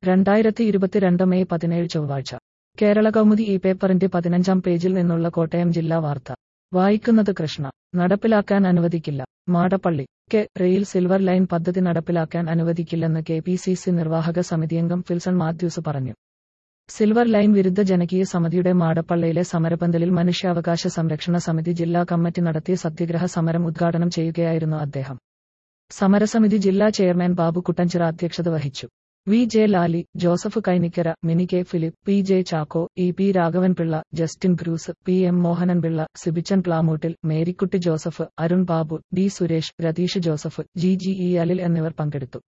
രണ്ടായിരത്തി ഇരുപത്തിരണ്ട് മെയ് പതിനേഴ് ചൊവ്വാഴ്ച കേരള കൗമുദി ഈ പേപ്പറിന്റെ പതിനഞ്ചാം പേജിൽ നിന്നുള്ള കോട്ടയം ജില്ലാ വാർത്ത വായിക്കുന്നത് കൃഷ്ണ നടപ്പിലാക്കാൻ അനുവദിക്കില്ല Madappally K rail silver line പദ്ധതി നടപ്പിലാക്കാൻ അനുവദിക്കില്ലെന്ന് കെ പി സി സി നിർവാഹക സമിതിയംഗം ഫിൽസൺ മാത്യൂസ് പറഞ്ഞു സിൽവർ ലൈൻ വിരുദ്ധ ജനകീയ സമിതിയുടെ മാടപ്പള്ളിയിലെ സമരപന്തലിൽ മനുഷ്യാവകാശ സംരക്ഷണ സമിതി ജില്ലാ കമ്മിറ്റി നടത്തിയ സത്യഗ്രഹ സമരം ഉദ്ഘാടനം ചെയ്യുകയായിരുന്നു അദ്ദേഹം സമരസമിതി ജില്ലാ ചെയർമാൻ ബാബു കുട്ടഞ്ചിറ അധ്യക്ഷത വഹിച്ചു V J Lali Joseph Kainikkara Mini K Philip P J Chacko E P Raghavanpillai Justin Bruce P M Mohananpillai Sibichan Plamoottil Marykutty Joseph Arun Babu D Suresh Rathish Joseph G G E Alil എന്നിവർ പങ്കെടുത്തു